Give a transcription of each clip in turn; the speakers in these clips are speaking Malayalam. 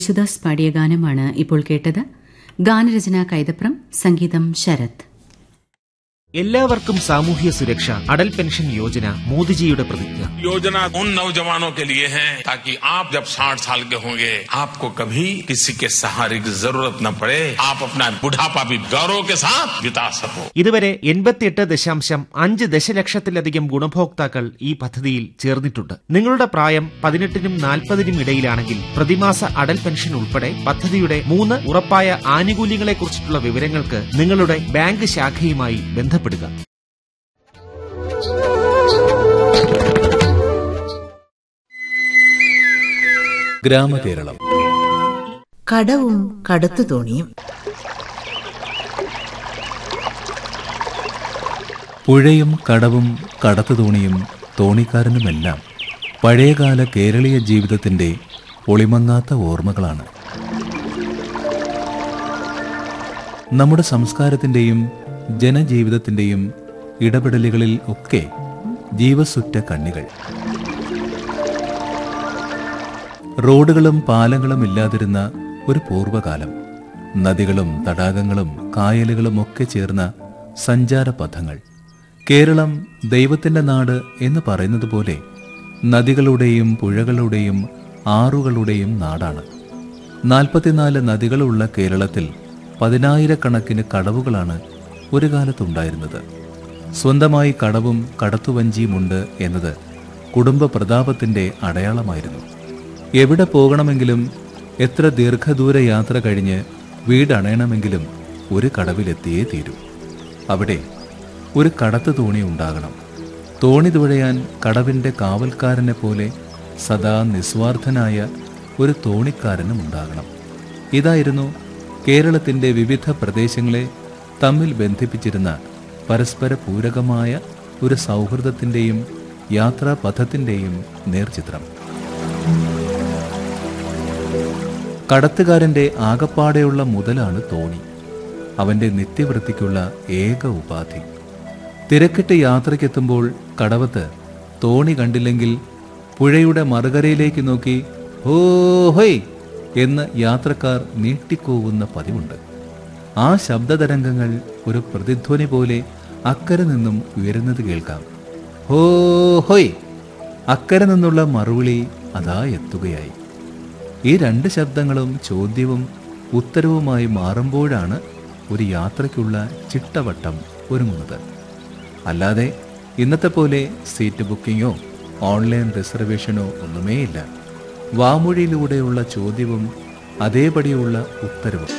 യേശുദാസ് പാടിയ ഗാനമാണ് ഇപ്പോൾ കേട്ടത് ഗാനരചന കൈതപ്രം സംഗീതം ശരത് എല്ലാവർക്കും സാമൂഹ്യ സുരക്ഷ അടൽ പെൻഷൻ യോജന മോദിജിയുടെ പ്രതിജ്ഞ योजना उन नौजवानों के लिए है ताकि आप जब 60 साल के होंगे आपको कभी किसी के सहारे की जरूरत न पड़े आप अपना बुढ़ापा भी गौरव के साथ बिता सको ഇതുവരെ എൺപത്തിയെട്ട് ദശാംശം അഞ്ച് ദശലക്ഷത്തിലധികം ഗുണഭോക്താക്കൾ ഈ പദ്ധതിയിൽ ചേർന്നിട്ടുണ്ട് നിങ്ങളുടെ പ്രായം പതിനെട്ടിനും നാൽപ്പതിനും ഇടയിലാണെങ്കിൽ പ്രതിമാസ അടൽ പെൻഷൻ ഉൾപ്പെടെ പദ്ധതിയുടെ മൂന്ന് ഉറപ്പായ ആനുകൂല്യങ്ങളെക്കുറിച്ചിട്ടുള്ള വിവരങ്ങൾക്ക് നിങ്ങളുടെ ബാങ്ക് ശാഖയുമായി ബന്ധപ്പെടുക ഗ്രാമകേരളം കടവും കടത്തു തോണിയും പുഴയും കടവും കടത്തുതോണിയും തോണിക്കാരനുമെല്ലാം പഴയകാല കേരളീയ ജീവിതത്തിന്റെ ഒളിമങ്ങാത്ത ഓർമ്മകളാണ് നമ്മുടെ സംസ്കാരത്തിന്റെയും ജനജീവിതത്തിന്റെയും ഇടപെടലുകളിൽ ഒക്കെ ജീവസുറ്റ കണ്ണികൾ റോഡുകളും പാലങ്ങളും ഇല്ലാതിരുന്ന ഒരു പൂർവ്വകാലം നദികളും തടാകങ്ങളും കായലുകളും ഒക്കെ ചേർന്ന സഞ്ചാരപഥങ്ങൾ കേരളം ദൈവത്തിന്റെ നാട് എന്ന് പറയുന്നത് പോലെ നദികളുടെയും പുഴകളുടെയും ആറുകളുടെയും നാടാണ് നാൽപ്പത്തിനാല് നദികളുള്ള കേരളത്തിൽ പതിനായിരക്കണക്കിന് കടവുകളാണ് ഒരു കാലത്തുണ്ടായിരുന്നത് സ്വന്തമായി കടവും കടത്തുവഞ്ചിയുമുണ്ട് എന്നത് കുടുംബ പ്രതാപത്തിന്റെ അടയാളമായിരുന്നു എവിടെ പോകണമെങ്കിലും എത്ര ദീർഘദൂര യാത്ര കഴിഞ്ഞ് വീടണയണമെങ്കിലും ഒരു കടവിലെത്തിയേ തീരൂ അവിടെ ഒരു കടത്ത് തോണി ഉണ്ടാകണം തോണി തുഴയാൻ കടവിന്റെ കാവൽക്കാരനെ പോലെ സദാ നിസ്വാർത്ഥനായ ഒരു തോണിക്കാരനും ഉണ്ടാകണം ഇതായിരുന്നു കേരളത്തിന്റെ വിവിധ പ്രദേശങ്ങളെ തമ്മിൽ ബന്ധിപ്പിച്ചിരുന്ന പരസ്പര പൂരകമായ ഒരു സൗഹൃദത്തിന്റെയും യാത്രാപഥത്തിന്റെയും നേർചിത്രം കടത്തുകാരന്റെ ആകപ്പാടെയുള്ള മുതലാണ് തോണി അവന്റെ നിത്യവൃത്തിക്കുള്ള ഏക ഉപാധി തിരക്കിട്ട് യാത്രയ്ക്കെത്തുമ്പോൾ കടവത്ത് തോണി കണ്ടില്ലെങ്കിൽ പുഴയുടെ മറുകരയിലേക്ക് നോക്കി ഹോ ഹൊയ് എന്ന് യാത്രക്കാർ നീട്ടിക്കൂവുന്ന പതിവുണ്ട് ആ ശബ്ദതരംഗങ്ങൾ ഒരു പ്രതിധ്വനി പോലെ അക്കരെ നിന്നും ഉയരുന്നത് കേൾക്കാം ഹോ ഹൊയ് അക്കരെ നിന്നുള്ള മറുവിളി അതാ എത്തുകയായി ഈ രണ്ട് ശബ്ദങ്ങളും ചോദ്യവും ഉത്തരവുമായി മാറുമ്പോഴാണ് ഒരു യാത്രയ്ക്കുള്ള ചിട്ടവട്ടം ഒരുങ്ങുന്നത് അല്ലാതെ ഇന്നത്തെ പോലെ സീറ്റ് ബുക്കിങ്ങോ ഓൺലൈൻ റിസർവേഷനോ ഒന്നുമേയില്ല വാമൊഴിയിലൂടെയുള്ള ചോദ്യവും അതേപടിയുള്ള ഉത്തരവും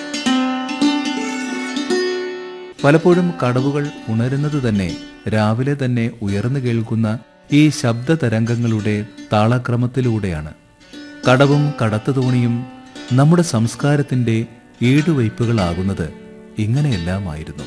പലപ്പോഴും കടവുകൾ ഉണരുന്നത് തന്നെ രാവിലെ തന്നെ ഉയർന്നു കേൾക്കുന്ന ഈ ശബ്ദ തരംഗങ്ങളുടെ താളക്രമത്തിലൂടെയാണ് കടവും കടത്തുതോണിയും നമ്മുടെ സംസ്കാരത്തിന്റെ ഈടുവയ്പ്പുകളാകുന്നത് ഇങ്ങനെയെല്ലാമായിരുന്നു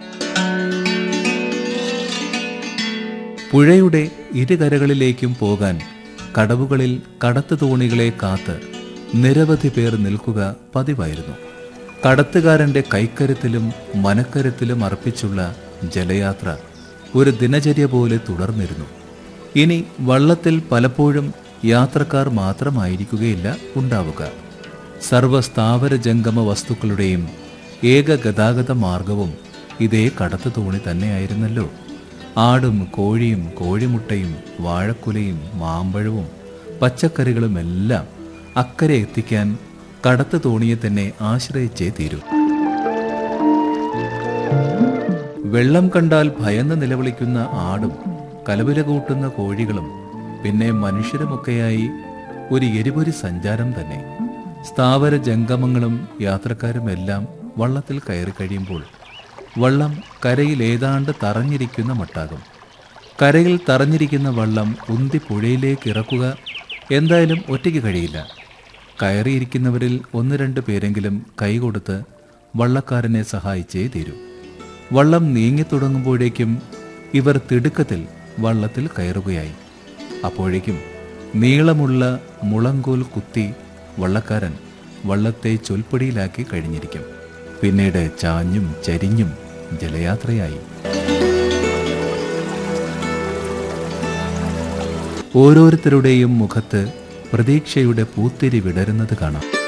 പുഴയുടെ ഇരുകരകളിലേക്കും പോകാൻ കടവുകളിൽ കടത്തുതോണികളെ കാത്ത് നിരവധി പേർ നിൽക്കുക പതിവായിരുന്നു കടത്തുകാരന്റെ കൈക്കരുത്തിലും മനക്കരുത്തിലും അർപ്പിച്ചുള്ള ജലയാത്ര ഒരു ദിനചര്യ പോലെ തുടർന്നിരുന്നു ഇനി വള്ളത്തിൽ പലപ്പോഴും യാത്രക്കാർ മാത്രമായിരിക്കുകയില്ല ഉണ്ടാവുക സർവസ്ഥാവര ജംഗമ വസ്തുക്കളുടെയും ഏക ഗതാഗത മാർഗവും ഇതേ കടത്തു തോണി തന്നെയായിരുന്നല്ലോ ആടും കോഴിയും കോഴിമുട്ടയും വാഴക്കുലയും മാമ്പഴവും പച്ചക്കറികളുമെല്ലാം അക്കരെ എത്തിക്കാൻ കടത്തു തോണിയെ തന്നെ ആശ്രയിച്ചേ തീരൂ വെള്ളം കണ്ടാൽ ഭയന്ന് നിലവിളിക്കുന്ന ആടും കലവില കൂട്ടുന്ന കോഴികളും പിന്നെ മനുഷ്യരുമൊക്കെയായി ഒരു എരിപൊരി സഞ്ചാരം തന്നെ സ്ഥാവര ജംഗമങ്ങളും യാത്രക്കാരുമെല്ലാം വള്ളത്തിൽ കയറി കഴിയുമ്പോൾ വള്ളം കരയിൽ ഏതാണ്ട് തറഞ്ഞിരിക്കുന്ന മട്ടാകും കരയിൽ തറഞ്ഞിരിക്കുന്ന വള്ളം ഉന്തി പുഴയിലേക്ക് ഇറക്കുക എന്തായാലും ഒറ്റയ്ക്ക് കഴിയില്ല കയറിയിരിക്കുന്നവരിൽ ഒന്ന് രണ്ട് പേരെങ്കിലും കൈകൊടുത്ത് വള്ളക്കാരനെ സഹായിച്ചേ തീരൂ വള്ളം നീങ്ങിത്തുടങ്ങുമ്പോഴേക്കും ഇവർ തിടുക്കത്തിൽ വള്ളത്തിൽ കയറുകയായി അപ്പോഴേക്കും നീളമുള്ള മുളങ്കോൽ കുത്തി വള്ളക്കാരൻ വള്ളത്തെ ചൊൽപ്പടിയിലാക്കി കഴിഞ്ഞിരിക്കും പിന്നീട് ചാഞ്ഞും ചരിഞ്ഞും ജലയാത്രയായി ഓരോരുത്തരുടെയും മുഖത്ത് പ്രതീക്ഷയുടെ പൂത്തിരി വിടരുന്നത് കാണാം